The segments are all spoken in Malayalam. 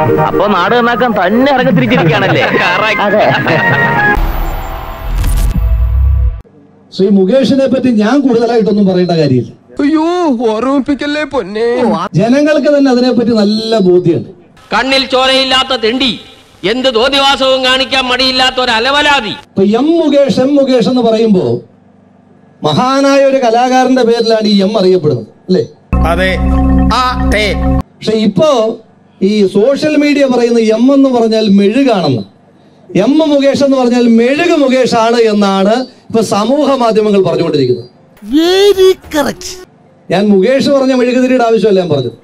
അപ്പൊ നാട് നന്നാക്കാൻ തന്നെ ഇറങ്ങത്തിരിച്ചിരിക്കുകയാണല്ലേ അതെ ശ്രീ മുകേഷിനെ പറ്റി ഞാൻ കൂടുതലായിട്ടൊന്നും പറയേണ്ട കാര്യമില്ല അയ്യോ ഓർമ്മിപ്പിക്കല്ലേ പൊന്നെ ജനങ്ങൾക്ക് തന്നെ അതിനെപ്പറ്റി നല്ല ബോധ്യമുണ്ട് കണ്ണിൽ ചോരയില്ലാത്ത തെണ്ടി എന്ത് തോന്നിവാസവും കാണിക്കാൻ മടിയില്ലാത്ത ഒരു അലവലാതി ഇപ്പൊ എം മുകേഷ് എം മുകേഷ് എന്ന് പറയുമ്പോ മഹാനായ ഒരു കലാകാരന്റെ പേരിലാണ് ഈ എം അറിയപ്പെടുന്നത് അല്ലേ അതെ ആ തേ പക്ഷെ ഇപ്പോ ഈ സോഷ്യൽ മീഡിയ പറയുന്ന എം എന്ന് പറഞ്ഞാൽ മെഴുകാണെന്ന് എം മുകേഷ് എന്ന് പറഞ്ഞാൽ മെഴുക് മുകേഷ് ആണ് എന്നാണ് ഇപ്പൊ സമൂഹ മാധ്യമങ്ങൾ പറഞ്ഞുകൊണ്ടിരിക്കുന്നത് വെരി കറക്റ്റ് ഞാൻ മുകേഷ് പറഞ്ഞ മെഴുകുതിരിയുടെ ആവശ്യമല്ല ഞാൻ പറഞ്ഞത്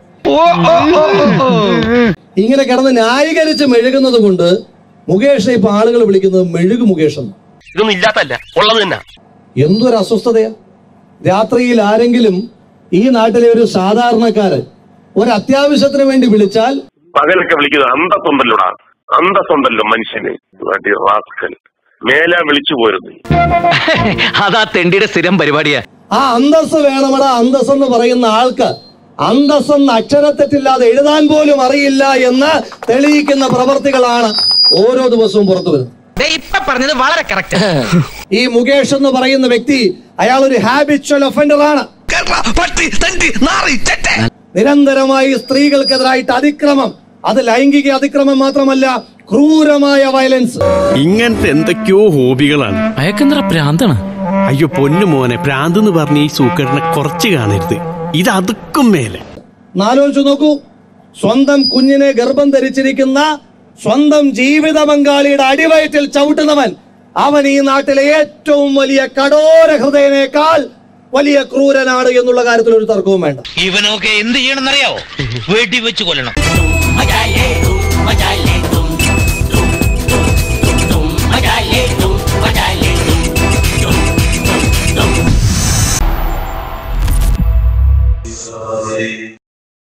ഇങ്ങനെ കിടന്ന് ന്യായീകരിച്ച് മെഴുകുന്നത് കൊണ്ട് മുകേഷ് ഇപ്പൊ ആളുകൾ വിളിക്കുന്നത് മെഴുകു മുകേഷ് എന്ന് ഇതൊന്നും ഇല്ലാത്തല്ല ഉള്ളത് തന്നെ എന്തൊരു അസ്വസ്ഥതയാ രാത്രിയിൽ ആരെങ്കിലും ഈ നാട്ടിലെ ഒരു സാധാരണക്കാരൻ ഒരു അത്യാവശ്യത്തിന് വേണ്ടി വിളിച്ചാൽ പകലൊക്കെ വിളിക്കുന്നത് അന്തസ്സുണ്ടല്ലോടാ അന്തസ്സുണ്ടല്ലോ മനുഷ്യന് അടി റാസ്കൽ മേല വിളിച്ചു പോരുന്നു അതാ തെണ്ടിയുടെ സ്ഥിരം പരിപാടിയാ ആ അന്തസ് വേണമടാ അന്തസ് എന്ന് പറയുന്ന ആൾക്ക് അന്തസ്സെന്ന് അക്ഷരത്തെറ്റില്ലാതെ എഴുതാൻ പോലും അറിയില്ല എന്ന് തെളിയിക്കുന്ന പ്രവർത്തികളാണ് ഓരോ ദിവസവും പുറത്തു വരുന്നത് ഇപ്പൊ പറഞ്ഞത് വളരെ കറക്റ്റ് ഈ മുകേഷ് എന്ന് പറയുന്ന വ്യക്തി അയാൾ ഒരു ഹാബിച്വൽ ഒഫൻഡർ ആണ് പട്ടി തണ്ടി നാറി ചെറ്റേ നിരന്തരമായി സ്ത്രീകൾക്കെതിരായിട്ട് അതിക്രമം അത് ലൈംഗിക അതിക്രമം മാത്രമല്ല ക്രൂരമായ വയലൻസ് ഇങ്ങനത്തെ എന്തൊക്കെയോ ഹോബികളാണ് അയക്കെന്തറ പ്രാന്താണ് അയ്യോ പൊന്നു മോനെ ഭ്രാന്ത് എന്ന് പറഞ്ഞ ഈ സൂക്കറിനെ കുറച്ച് കാണരുത് ഇത് അതുക്കും മേലെ നാലോചിച്ചു നോക്കൂ സ്വന്തം കുഞ്ഞിനെ ഗർഭം ധരിച്ചിരിക്കുന്ന സ്വന്തം ജീവിത പങ്കാളിയുടെ അടിവയറ്റിൽ ചവിട്ടുന്നവൻ അവൻ ഈ നാട്ടിലെ ഏറ്റവും വലിയ കടോര ഹൃദയനേക്കാൾ വലിയ ക്രൂരനാണ് എന്നുള്ള കാര്യത്തിൽ ഒരു തർക്കവും വേണ്ട ഇവനൊക്കെ എന്ത് ചെയ്യണമെന്നറിയാവോ വെടി വെച്ച് കൊല്ലണം